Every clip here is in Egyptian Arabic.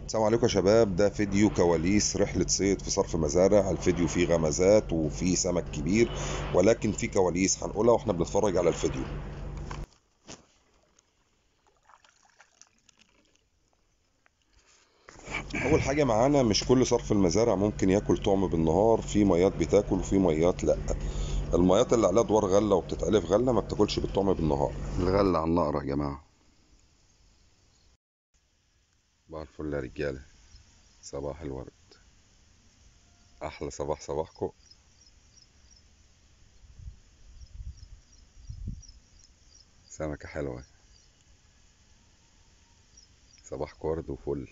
السلام عليكم يا شباب ده فيديو كواليس رحلة صيد في صرف مزارع الفيديو فيه غمزات وفيه سمك كبير ولكن فيه كواليس هنقولها واحنا بنتفرج على الفيديو اول حاجة معانا مش كل صرف المزارع ممكن ياكل طعم بالنهار في ميات بتاكل وفي ميات لا الميات اللي عليها ادوار غلة وبتتعلف غلة ما بتاكلش بالطعم بالنهار الغلة على النقرة يا جماعة صباح الفل يا رجالة صباح الورد أحلى صباح صباحكم سمكة حلوة صباحكم ورد وفل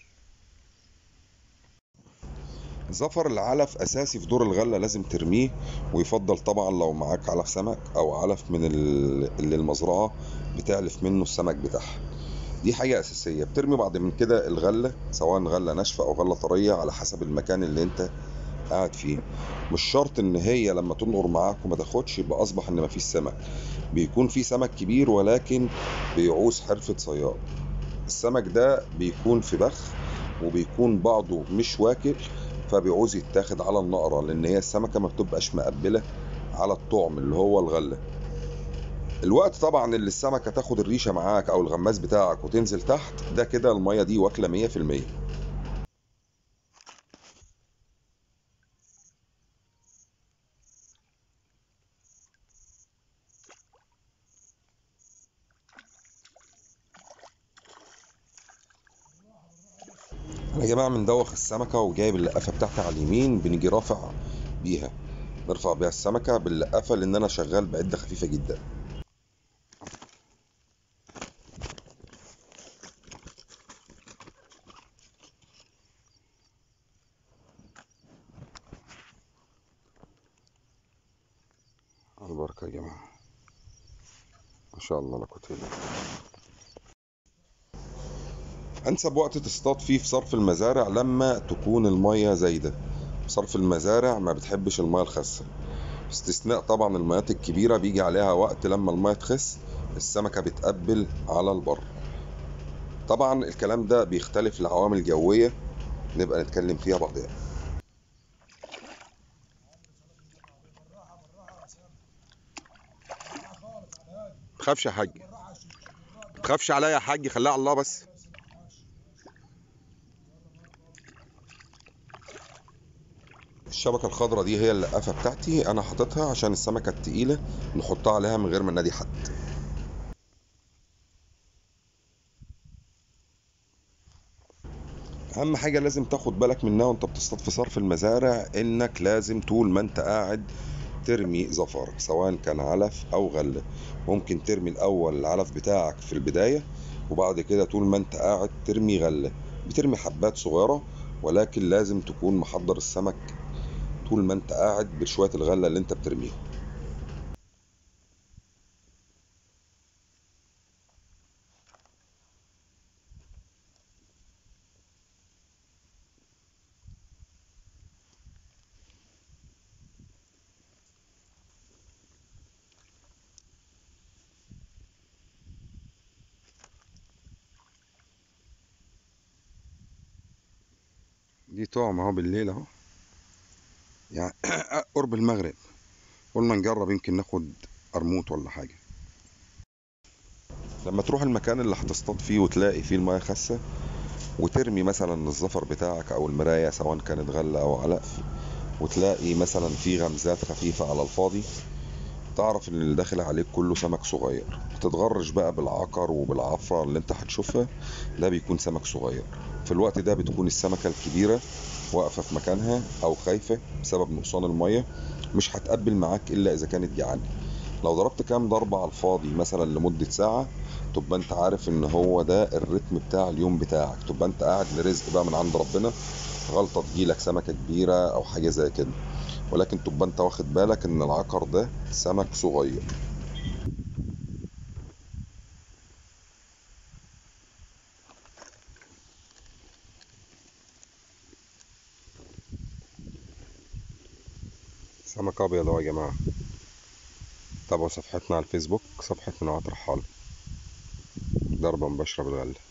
زفر العلف أساسي في دور الغلة لازم ترميه ويفضل طبعا لو معاك علف سمك أو علف من ال- اللي المزرعة بتعلف منه السمك بتاعها دي حاجة أساسية بترمي بعد من كده الغلة سواء غلة ناشفة أو غلة طرية على حسب المكان اللي أنت قاعد فيه مش شرط إن هي لما تنقر معاك وما تاخدش يبقى أصبح إن مفيش سمك بيكون في سمك كبير ولكن بيعوز حرفة صياد السمك ده بيكون في بخ وبيكون بعضه مش واكل فبيعوز يتاخد على النقرة لأن هي السمكة ما بتبقاش مقبلة على الطعم اللي هو الغلة الوقت طبعا اللي السمكة تاخد الريشة معاك أو الغماز بتاعك وتنزل تحت ده كده المية دي واكلة مية في المية انا يا جماعه مندوخ السمكه وجايب اللقافه بتاعتي على اليمين بنيجي رافع بيها نرفع بيها السمكه باللقافه لان انا شغال بعده خفيفه جدا على البركة يا جماعة ما شاء الله لا قوة إلا بالله انسب وقت تصطاد فيه في صرف المزارع لما تكون الميه زايده صرف المزارع ما بتحبش الميه الخاسه باستثناء طبعا الميات الكبيره بيجي عليها وقت لما الميه تخس السمكه بتقبل على البر طبعا الكلام ده بيختلف لعوامل الجويه نبقى نتكلم فيها بعدين تخافش يا حاج تخافش عليا يا حاج خليها على الله بس الشبكة الخضراء دي هي اللقافة بتاعتي أنا حاططها عشان السمكة التقيلة نحطها عليها من غير ما ننادي حد أهم حاجة لازم تاخد بالك منها وأنت بتصطاد في صرف المزارع إنك لازم طول ما أنت قاعد ترمي زفر سواء كان علف أو غلة ممكن ترمي الأول العلف بتاعك في البداية وبعد كده طول ما أنت قاعد ترمي غلة بترمي حبات صغيرة ولكن لازم تكون محضر السمك طول ما انت قاعد بشوية الغلة اللي انت بترميها دي طعم اهو بالليل اهو يعني قرب المغرب قلنا نجرب يمكن ناخد قرموط ولا حاجة لما تروح المكان اللي هتصطاد فيه وتلاقي فيه المياه خاسة وترمي مثلا الزفر بتاعك او المراية سواء كانت غلة او علف وتلاقي مثلا في غمزات خفيفة على الفاضي تعرف ان اللي داخل عليك كله سمك صغير تتغرش بقى بالعقر وبالعفرة اللي انت هتشوفها ده بيكون سمك صغير في الوقت ده بتكون السمكة الكبيرة واقفة في مكانها او خايفة بسبب نقصان المية مش هتقبل معاك الا اذا كانت جعانة لو ضربت كام ضربة على الفاضي مثلا لمدة ساعة تبقى انت عارف ان هو ده الريتم بتاع اليوم بتاعك تبقى انت قاعد لرزق بقى من عند ربنا غلطة تجيلك سمكة كبيرة او حاجة زي كده ولكن تبقى انت واخد بالك ان العقر ده سمك صغير سمك ابيض اهو يا جماعة تابعوا صفحتنا على الفيسبوك صفحة منوعات رحالة ضربة مباشرة بالغلة